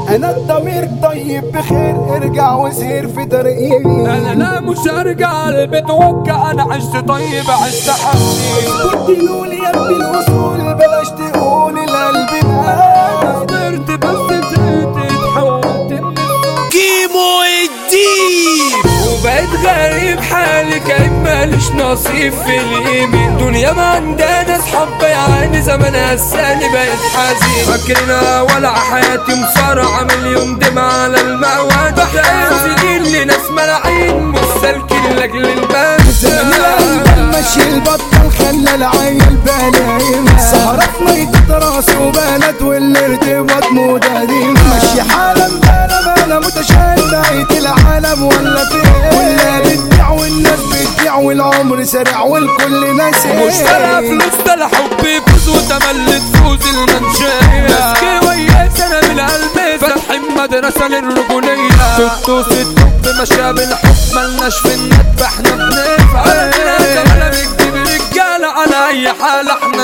انا الضمير طيب بخير ارجع وسير في طريقي انا لا مش هرجع البيت وكا انا عشت طيب عشت حبيب قلتلوا لي يا ابني الاصول بلاش تقول القلب مات قدرت بس تتحولت من كيمو الديب وبقيت غريب حالي كان ماليش نصيب في اليمين دنيا ما عندنا اصحاب يعني زمان هساني بقيت حزين فاكرنا ولا حياتي مصارعة مليون دمع على المواد بحتاج سنين لناس ملاعين مش سالكين لاجل زمن القلب البنزة ماشي البطل خلى العيل بلايمة سهرات ميتة راس وبنات والارتباط موضة ديما ماشي حالا بلا انا متشائم بقيت العالم ولا فين ولا بتبيع والناس بتبيع والعمر سريع والكل ناسي مش فارقة فلوس ده الحب يفوز وتملي تفوز المنشية ماسكي ويا سنة من قلبي فاتحين مدرسة للرجولية توتو الطب ماشية بالحب ملناش في الندب احنا بنفعل زمانة بنجيب رجالة على أي حال احنا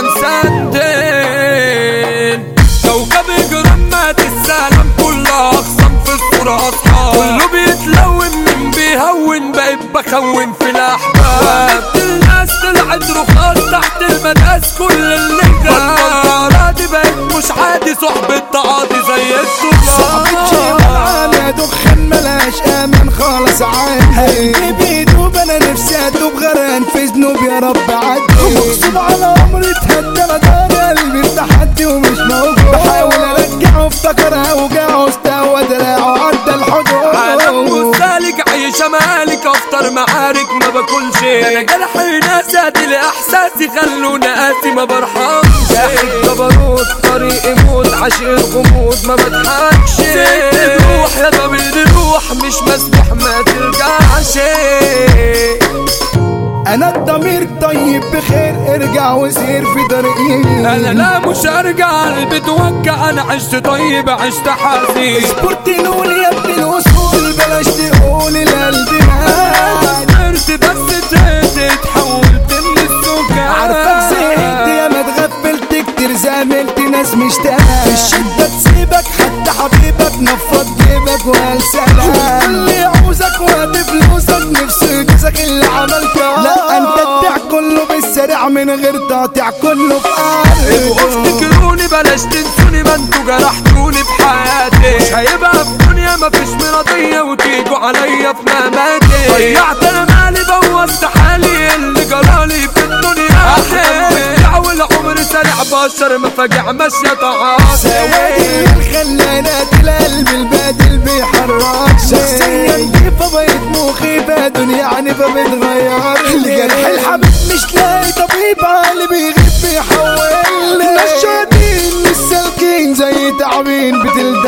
نسندل كوكب جرام مات السلام كلها أقسم في الصورة أصحاب كله بيتلون من بيهون بقيت بخون في الأحباب الناس طلعت رخاص تحت المداس كل اللي جاب دي بقت مش عادي صحبة تعاطي زي صاحبتي السجارة معانا دخان ملاش امان خالص عادي قلبي بيدوب انا نفسي ادوب غرقان في ذنوب يا رب عدي مغصوب على عمري اتهدى انا دار قلبي في تحدي ومش موجود بحاول ارجعه افتكر اوجاعه استوى دراعه عدى عالم الحدود مسالك عايشة مالك افطر معارك ما باكلش انا جرحي ناس ادي لاحساسي خلوني قاسي ما برحمش جاحد جبروت طريقي موت عشير غموض ما بضحكش سكت روح يا ضمير روح مش مسموح ما ترجعش انا الضمير طيب بخير ارجع وسير في طريقي انا لا مش هرجع البيت وكا انا عشت طيب عشت حزين سبورت لولي يا ابن الاصول بلاش تقول القلب مات قدرت بس تتحولت من السكان عارفك زهقت يا ما اتغفلت كتير زاملت ناس مشتاقة في الشدة تسيبك حتى حبيبك نفض جيبك وقال سلام اللي يعوزك وقت فلوسك نفسه يجوزك اللي عملته لا انت تبيع كله بالسريع من غير تقطيع كله في قلبه افتكروني بلاش تنسوني ما انتوا جرحتوني في حياتي مش هيبقى في دنيا مفيش مرضية وتيجوا عليا في مماتي ضيعت انا مالي بوظت حالي اللي جرالي في الدنيا احب والعمر سريع بشر مفاجع ماشية تعاطي سوادي الخلانات القلب البادل بيحرك شخصيا نضيفة بقيت مخيفة دنيا عنيفة بتغير لجرح الحبيب مش لاقي طبيب عالي بيغيب بيحول نشاطين مش سالكين زي تعبين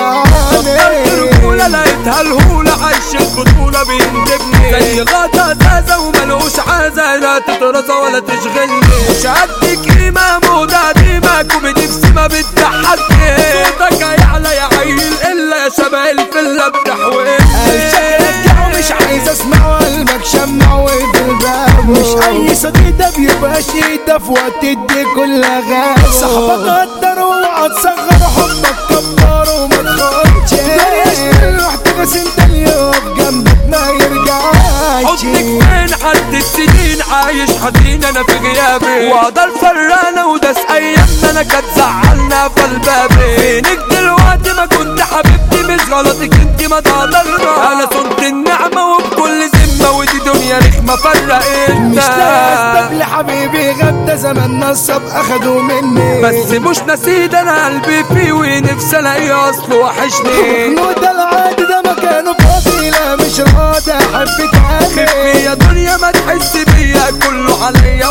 بتلدعني الرجولة لقيتها الهولة عايش البطولة بيندبني زي غطا زازة وملوش عازة لا تترصى ولا تشغلني مش هديك قيمة موضة قديمة كوميدي في سما بتضحكني صوتك هيعلى يا عيل إلا يا شبه الفلة بتحويني رجعه مش عايز اسمعه قلبك شمع وفي الباب مش اي صديق ده بيبقى شيدة في وقت دي كل غاب صاحبك قدر اوعى تصغر حبك كبر وما تخونش بلاش تروح تغس انت اللي يقف جنبك ما يرجعش حضنك فين حد السنين عايش حزين انا في غيابي وقدر فرانة وداس ايامنا انا كانت زعلنا في البابي فينك دلوقتي ما كنت حبيبتي مش غلطك انت ما تقدرنا انا صنت النعمة وبكل ذمة ودي دنيا رخمة فرقتنا مش لاقي لحبيبي غاب ده زمان نصب اخدوا مني بس مش نسيت انا قلبي فيه ونفسي الاقيه اصله وحشني ده العادي ده مكانه فاضي لا مش راضي احب خفي تعالي يا دنيا ما تحس بيا كله عليا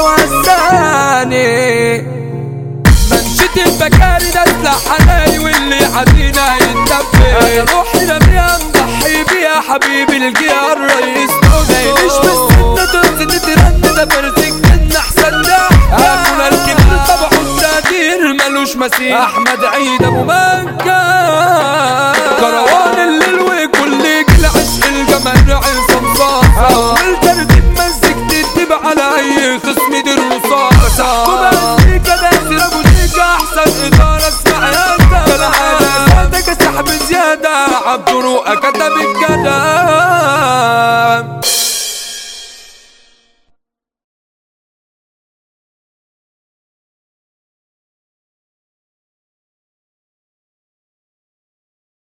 وهساني منشد البكاري نازلة حناني واللي عدينا يتدبر انا روحي رميها نضحي بيها حبيبي الجيار رئيس مش بالسنة تنزل ترن ده برزق من احسن ده ابونا الكبير طبعه التقدير ملوش مثيل احمد عيد ابو مكة كروان الليل وكل جيل عشق الجمال عصام صاصة اول ترتيب مزيك تدب على اي خصم دي الرصاصة ومزيكا داسر ابو شيكا احسن ادارة اسمع يا انت بالعادة صوتك سحب زيادة كتب الكلام